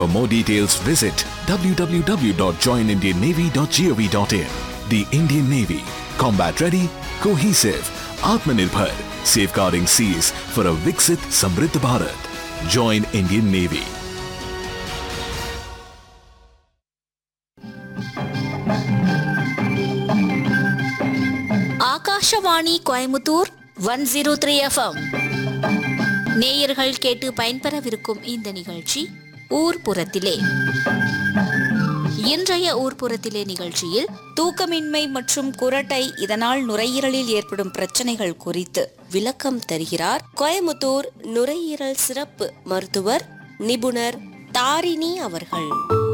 For more details, visit www.joinindiannavy.gov.in. The Indian Navy, combat ready, cohesive, Atmanirbhar, safeguarding seas for a Viksit Samriddh Bharat. Join Indian Navy. Akashvani Coimbatore one zero three FM நேயர்கள் கேட்டு பயன்பெறவிருக்கும் இந்த நிகழ்ச்சி ஊர்ப்புறத்திலே இன்றைய ஊர்ப்புறத்திலே நிகழ்ச்சியில் தூக்கமின்மை மற்றும் குரட்டை இதனால் நுரையீரலில் ஏற்படும் பிரச்சனைகள் குறித்து விளக்கம் தருகிறார் கோயமுத்தூர் நுரையீரல் சிறப்பு மருத்துவர் நிபுணர் தாரிணி அவர்கள்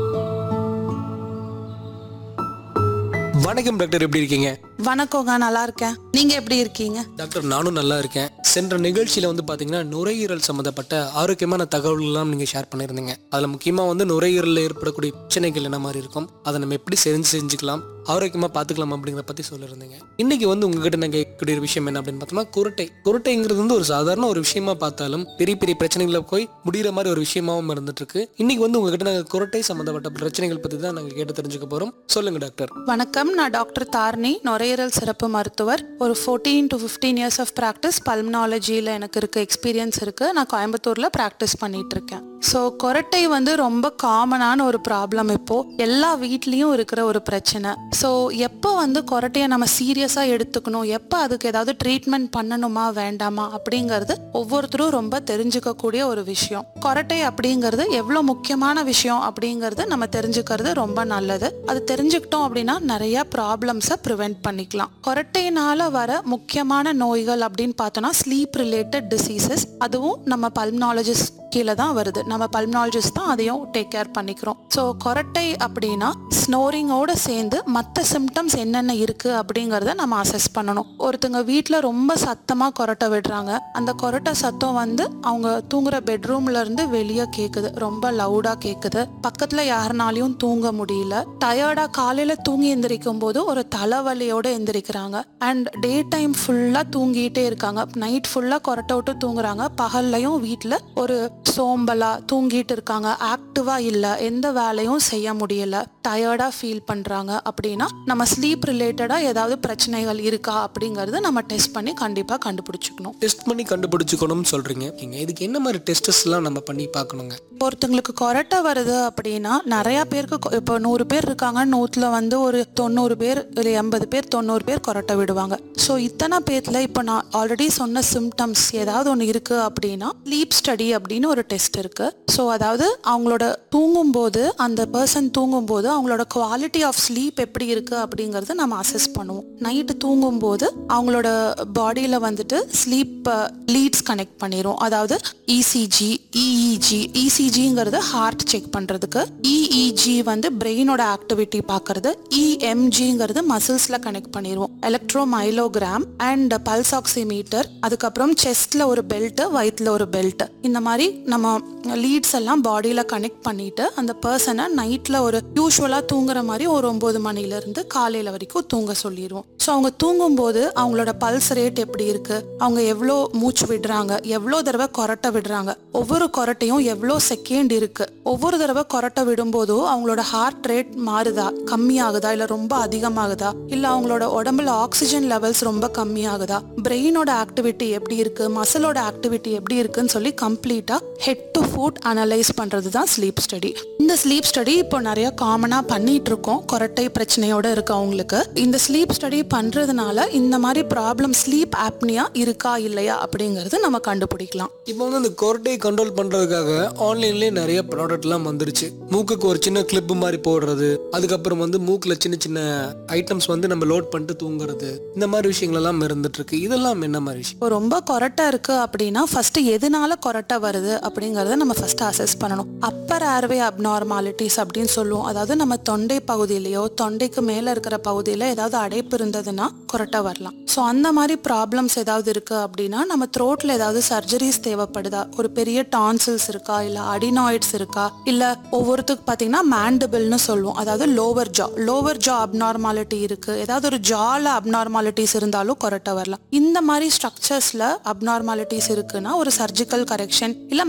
வணக்கம் டாக்டர் எப்படி இருக்கீங்க வணக்கங்க நல்லா இருக்கேன் நீங்க எப்படி இருக்கீங்க டாக்டர் நானும் நல்லா இருக்கேன் சென்ற நிகழ்ச்சியில வந்து பாத்தீங்கன்னா நுரையீரல் சம்மந்தப்பட்ட ஆரோக்கியமான தகவல்கள்லாம் நீங்க ஷேர் பண்ணியிருந்தீங்க அதுல முக்கியமா வந்து நுரையீரல்ல ஏற்படக்கூடிய பிரச்சனைகள் என்ன மாதிரி இருக்கும் அதை நம்ம எப்படி செஞ்சு செஞ்சுக்கலாம் ஆரோக்கியமா பாத்துக்கலாம் அப்படிங்கிறத பத்தி சொல்லியிருந்தீங்க இன்னைக்கு வந்து உங்ககிட்ட நான் கேட்கக்கூடிய ஒரு விஷயம் என்ன அப்படின்னு பார்த்தோம்னா குருட்டை குருட்டைங்கிறது வந்து ஒரு சாதாரண ஒரு விஷயமா பார்த்தாலும் பெரிய பெரிய பிரச்சனைகளை போய் முடிகிற மாதிரி ஒரு விஷயமாவும் இருந்துட்டு இருக்கு இன்னைக்கு வந்து உங்ககிட்ட நாங்க குருட்டை சம்பந்தப்பட்ட பிரச்சனைகள் பத்தி தான் நாங்க கேட்டு தெரிஞ்சுக்க போறோம் சொல்லுங்க டாக்டர் வணக்கம் நான் டாக்டர் தார்னி நுரையீரல் சிறப்பு மருத்துவர் ஒரு fourteen to fifteen years of practice பல்மனாலஜியில் எனக்கு இருக்க எக்ஸ்பீரியன்ஸ் இருக்கு நான் கோயம்புத்தூர்ல ப்ராக்டிஸ் பண்ணிட்டு இருக்கேன் ஸோ கொரட்டை வந்து ரொம்ப காமனான ஒரு ப்ராப்ளம் இப்போ எல்லா வீட்லேயும் இருக்கிற ஒரு பிரச்சனை ஸோ எப்போ வந்து கொரட்டையை நம்ம சீரியஸாக எடுத்துக்கணும் எப்போ அதுக்கு ஏதாவது ட்ரீட்மெண்ட் பண்ணணுமா வேண்டாமா அப்படிங்கிறது ஒவ்வொருத்தரும் ரொம்ப தெரிஞ்சுக்கக்கூடிய ஒரு விஷயம் கொரட்டை அப்படிங்கிறது எவ்வளோ முக்கியமான விஷயம் அப்படிங்கிறது நம்ம தெரிஞ்சுக்கிறது ரொம்ப நல்லது அது தெரிஞ்சுக்கிட்டோம் அப்படின்னா நிறைய ப்ராப்ளம்ஸை ப்ரிவெண்ட் பண்ணிக்கலாம் கொரட்டையினால வர முக்கியமான நோய்கள் அப்படின்னு பார்த்தோம்னா ஸ்லீப் ரிலேட்டட் டிசீசஸ் அதுவும் நம்ம பல்மனாலஜிஸ்ட் கீழே தான் வருது நம்ம பல்மனாலஜிஸ்ட் தான் அதையும் டேக் கேர் பண்ணிக்கிறோம் ஸோ கொரட்டை அப்படின்னா ஸ்னோரிங்கோட சேர்ந்து மற்ற சிம்டம்ஸ் என்னென்ன இருக்கு அப்படிங்கிறத நம்ம அசஸ் பண்ணணும் ஒருத்தங்க வீட்டில் ரொம்ப சத்தமாக கொரட்டை விடுறாங்க அந்த கொரட்டை சத்தம் வந்து அவங்க தூங்குற பெட்ரூம்ல இருந்து வெளியே கேட்குது ரொம்ப லவுடாக கேட்குது பக்கத்தில் யாருனாலையும் தூங்க முடியல டயர்டாக காலையில் தூங்கி எந்திரிக்கும் போது ஒரு தலைவலியோட எந்திரிக்கிறாங்க அண்ட் டே டைம் ஃபுல்லாக தூங்கிட்டே இருக்காங்க நைட் ஃபுல்லாக கொரட்டை விட்டு தூங்குறாங்க பகல்லையும் வீட்டில் ஒரு சோம்பலா தூங்கிட்டு இருக்காங்க ஆக்டிவா இல்ல எந்த வேலையும் செய்ய முடியல டயர்டா ஃபீல் பண்றாங்க அப்படின்னா நம்ம ஸ்லீப் ரிலேட்டடா ஏதாவது பிரச்சனைகள் இருக்கா அப்படிங்கறது நம்ம டெஸ்ட் பண்ணி கண்டிப்பா கண்டுபிடிச்சுக்கணும் டெஸ்ட் பண்ணி கண்டுபிடிச்சுக்கணும்னு சொல்றீங்க ஓகேங்க. இதுக்கு என்ன மாதிரி டெஸ்டஸ் எல்லாம் நம்ம பண்ணி பார்க்கணுங்க ஒருத்தங்களுக்கு கொரட்டை வருது அப்படின்னா நிறைய பேருக்கு கொ- இப்போ நூறு பேர் இருக்காங்க நூத்துல வந்து ஒரு தொண்ணூறு பேர் இல்லை எண்பது பேர் தொண்ணூறு பேர் கொரட்டை விடுவாங்க ஸோ இத்தனை பேர்ல இப்போ நான் ஆல்ரெடி சொன்ன சிம்டம்ஸ் ஏதாவது ஒன்று இருக்கு அப்படின்னா ஸ்லீப் ஸ்டடி அப்படின்னு ஒரு டெஸ்ட் இருக்கு ஸோ அதாவது அவங்களோட தூங்கும்போது அந்த பர்சன் தூங்கும்போது அவங்களோட குவாலிட்டி ஆஃப் ஸ்லீப் எப்படி இருக்கு அப்படிங்கறத நம்ம அசஸ் பண்ணுவோம் நைட்டு தூங்கும்போது அவங்களோட பாடியில வந்துட்டு ஸ்லீப் லீட்ஸ் கனெக்ட் பண்ணிரும் அதாவது இசிஜி இஇஜி இசிஜிங்கிறது ஹார்ட் செக் பண்றதுக்கு இஇஜி வந்து பிரெயினோட ஆக்டிவிட்டி பார்க்கறது இஎம்ஜிங்கிறது மசில்ஸ்ல கனெக்ட் பண்ணிடுவோம் electromyogram and pulse oximeter அதுக்கப்புறம் செஸ்ட்ல ஒரு பெல்ட் வயிற்றுல ஒரு பெல்ட் இந்த மாதிரி நம்ம லீட்ஸ் எல்லாம் பாடியில கனெக்ட் பண்ணிட்டு அந்த பர்சனை நைட்ல ஒரு யூஸ்வலா தூங்குற மாதிரி ஒரு ஒன்பது மணில இருந்து காலையில வரைக்கும் தூங்க சொல்லிடுவோம் ஸோ அவங்க தூங்கும்போது அவங்களோட பல்ஸ் ரேட் எப்படி இருக்கு அவங்க எவ்வளோ மூச்சு விடுறாங்க எவ்வளோ தடவை கொரட்டை விடுறாங்க ஒவ்வொரு கொரட்டையும் எவ்வளோ செகண்ட் இருக்கு ஒவ்வொரு தடவை கொரட்டை விடும்போதோ அவங்களோட ஹார்ட் ரேட் மாறுதா கம்மியாகுதா இல்ல ரொம்ப அதிகமாகுதா இல்ல அவங்களோட உடம்புல ஆக்சிஜன் லெவல்ஸ் ரொம்ப கம்மியாகுதா பிரெயினோட ஆக்டிவிட்டி எப்படி இருக்கு மசிலோட ஆக்டிவிட்டி எப்படி இருக்குன்னு சொல்லி கம்ப்ளீட்டா ஹெட் டு ஃபுட் அனலைஸ் பண்றது தான் ஸ்லீப் ஸ்டடி இந்த ஸ்லீப் ஸ்டடி இப்போ நிறைய காமனா பண்ணிட்டு இருக்கோம் கொரட்டை பிரச்சனையோட இருக்கவங்களுக்கு இந்த ஸ்லீப் ஸ்டடி பண்றதுனால இந்த மாதிரி ப்ராப்ளம் ஸ்லீப் ஆப்னியா இருக்கா இல்லையா அப்படிங்கறது நம்ம கண்டுபிடிக்கலாம் இப்போ வந்து இந்த கொரட்டையை கண்ட்ரோல் பண்றதுக்காக ஆன்லைன்லயே நிறைய ப்ராடக்ட் எல்லாம் வந்துருச்சு மூக்குக்கு ஒரு சின்ன கிளிப் மாதிரி போடுறது அதுக்கப்புறம் வந்து மூக்குல சின்ன சின்ன ஐட்டம்ஸ் வந்து நம்ம லோட் பண்ணிட்டு தூங்குறது இந்த மாதிரி விஷயங்கள் எல்லாம் இருந்துட்டு இருக்கு இதெல்லாம் என்ன மாதிரி விஷயம் இப்போ ரொம்ப கொரட்டை இருக்கு அப்படின்னா ஃபர்ஸ்ட் எதனால கொரட்டை வருது அப்படிங்கறத நம்ம ஃபர்ஸ்ட் அசஸ் பண்ணணும் அப்பர் ஏர்வே அப்நார்மாலிட்டிஸ் அப்படின்னு சொல்லுவோம் அதாவது நம்ம தொண்டை பகுதியிலயோ தொண்டைக்கு மேல இருக்கிற பகுதியில ஏதாவது அடைப்பு இருந்ததுன்னா கொரட்டை வரலாம் ஸோ அந்த மாதிரி ப்ராப்ளம்ஸ் ஏதாவது இருக்கு அப்படின்னா நம்ம த்ரோட்ல ஏதாவது சர்ஜரிஸ் தேவைப்படுதா ஒரு பெரிய டான்சில்ஸ் இருக்கா இல்ல அடினாய்ட்ஸ் இருக்கா இல்ல ஒவ்வொருத்துக்கு பாத்தீங்கன்னா மேண்டபிள்னு சொல்லுவோம் அதாவது lower jaw lower jaw abnormality இருக்கு ஏதாவது ஒரு ஜால அப்நார்மாலிட்டிஸ் இருந்தாலும் கொரட்டை வரலாம் இந்த மாதிரி ஸ்ட்ரக்சர்ஸ்ல அப்நார்மாலிட்டிஸ் இருக்குன்னா ஒரு சர்ஜிக்கல் கரெக்ஷன் இல்ல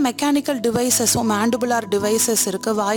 மெக்கானிக்கல் டிவைசஸும் மேண்டுபுலார் டிவைசஸ் இருக்கு வாய்